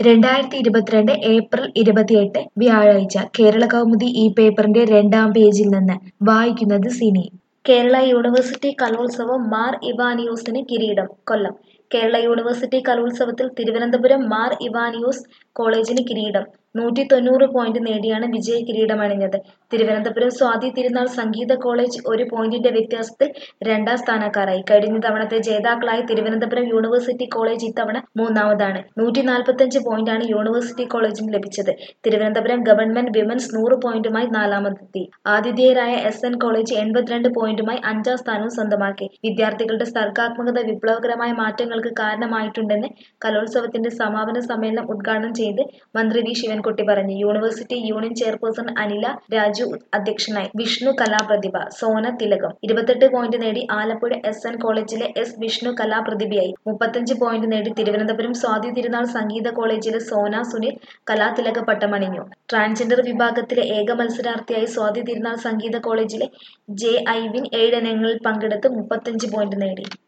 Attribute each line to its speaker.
Speaker 1: രണ്ടായിരത്തി ഇരുപത്തിരണ്ട് ഏപ്രിൽ ഇരുപത്തിയെട്ട് വ്യാഴാഴ്ച കേരള കൗമുദി ഈ പേപ്പറിന്റെ രണ്ടാം പേജിൽ നിന്ന് വായിക്കുന്നത് സിനി കേരള യൂണിവേഴ്സിറ്റി കലോത്സവം മാർ ഇവാനിയോസിന് കിരീടം കൊല്ലം കേരള യൂണിവേഴ്സിറ്റി കലോത്സവത്തിൽ തിരുവനന്തപുരം മാർ ഇവാനിയോസ് കോളേജിന് കിരീടം നൂറ്റി തൊണ്ണൂറ് പോയിന്റ് നേടിയാണ് വിജയ കിരീടമണിഞ്ഞത് തിരുവനന്തപുരം സ്വാതി തിരുനാൾ സംഗീത കോളേജ് ഒരു പോയിന്റിന്റെ വ്യത്യാസത്തിൽ രണ്ടാം സ്ഥാനക്കാരായി കഴിഞ്ഞ തവണത്തെ ജേതാക്കളായ തിരുവനന്തപുരം യൂണിവേഴ്സിറ്റി കോളേജ് ഇത്തവണ മൂന്നാമതാണ് നൂറ്റി നാൽപ്പത്തഞ്ച് പോയിന്റാണ് യൂണിവേഴ്സിറ്റി കോളേജിന് ലഭിച്ചത് തിരുവനന്തപുരം ഗവൺമെന്റ് വിമൻസ് നൂറ് പോയിന്റുമായി നാലാമതെത്തി ആതിഥേയരായ എസ് എൻ കോളേജ് എൺപത്തിരണ്ട് പോയിന്റുമായി അഞ്ചാം സ്ഥാനവും സ്വന്തമാക്കി വിദ്യാർത്ഥികളുടെ സർഗാത്മകത വിപ്ലവകരമായ മാറ്റങ്ങൾക്ക് കാരണമായിട്ടുണ്ടെന്ന് കലോത്സവത്തിന്റെ സമാപന സമ്മേളനം ഉദ്ഘാടനം ചെയ്ത് മന്ത്രി വി ശിവൻകുട്ടി പറഞ്ഞു university union chairperson Anila Raju അധ്യക്ഷനായി വിഷ്ണു കലാപ്രതിഭ സോന തിലകം ഇരുപത്തെട്ട് പോയിന്റ് നേടി ആലപ്പുഴ എസ് എൻ കോളേജിലെ എസ് വിഷ്ണു കലാപ്രതിഭയായി മുപ്പത്തഞ്ച് പോയിന്റ് നേടി തിരുവനന്തപുരം സ്വാതി തിരുനാൾ സംഗീത കോളേജിലെ സോന സുനിൽ കലാതിലക പട്ടമണിഞ്ഞു ട്രാൻസ്ജെൻഡർ വിഭാഗത്തിലെ ഏക മത്സരാർത്ഥിയായി സ്വാതി തിരുനാൾ സംഗീത കോളേജിലെ ജെ ഐവിൻ ഏഴിനങ്ങളിൽ പങ്കെടുത്ത് മുപ്പത്തഞ്ച് പോയിന്റ് നേടി